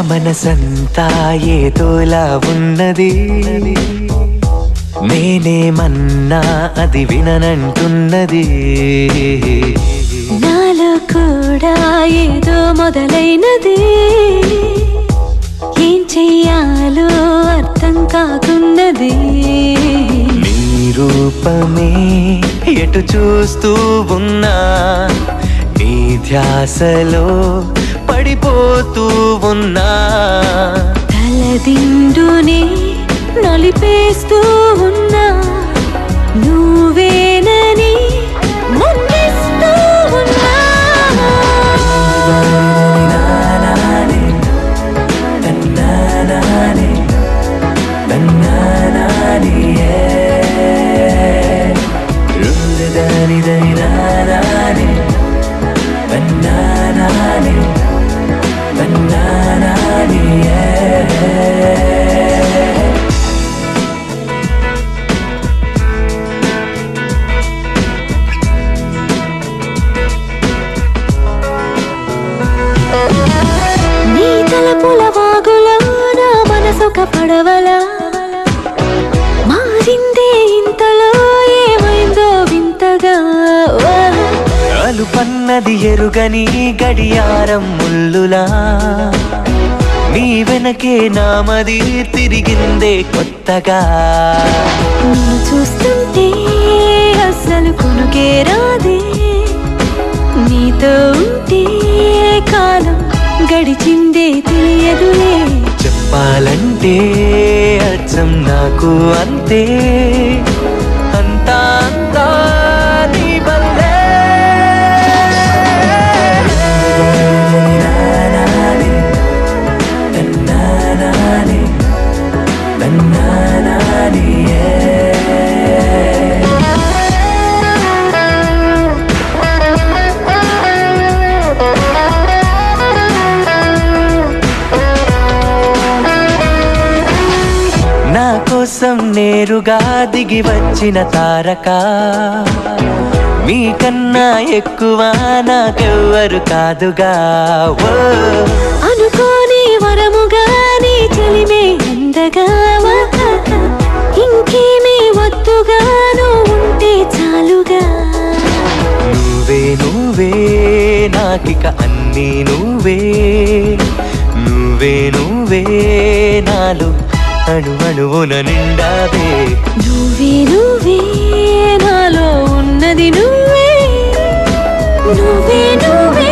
మనసంతా ఏదోలా ఉన్నది నేనేమన్నా అది విననంటున్నది నాలో కూడా ఏదో మొదలైనది ఏం చెయ్యాలో అర్థం కాకున్నది నీ రూపమే ఎటు చూస్తూ ఉన్నా నీ ధ్యాసలో పడిపోతూ ఉన్నా తలదిండునే నలిపేస్తూ ఉన్నా నువ్వేనని ముద్దిస్తూ ఉన్నా నీ తలపుల వాగులో నా మనసొక పడవలా మారిందే ఇంతలో ఏమైందో వింతగా ఓ. అలుపన్నది ఎరుగని గడియారం ముల్లులా నీ వెనకే నామది తిరిగిందే కొత్తగా నిన్ను చూస్తుంటే అస్సలు కొనుకే రాదే నీతో ఉంటే కాలం గడిచిందే తెలియదులే చెప్పాలంటే అచ్చం నాకు అంతే అంతా అంతా నీ వల్లే. నా కోసం నేరుగా దిగి వచ్చిన తారక మీకన్నా ఎక్కువ నాకెవ్వరు కాదుగా ఓ అనుకోని వరముగా నీ చెలిమే అందగా ఇంకేమీ వద్దుగాను ఉంటే చాలుగా నువ్వే నువ్వే నాకిక అన్నీ నువ్వే నువ్వే నువ్వే నాలో అణు అణువున నిండావే నువ్వే నువ్వే నాలో ఉన్నది నువ్వే నువ్వే నువ్వే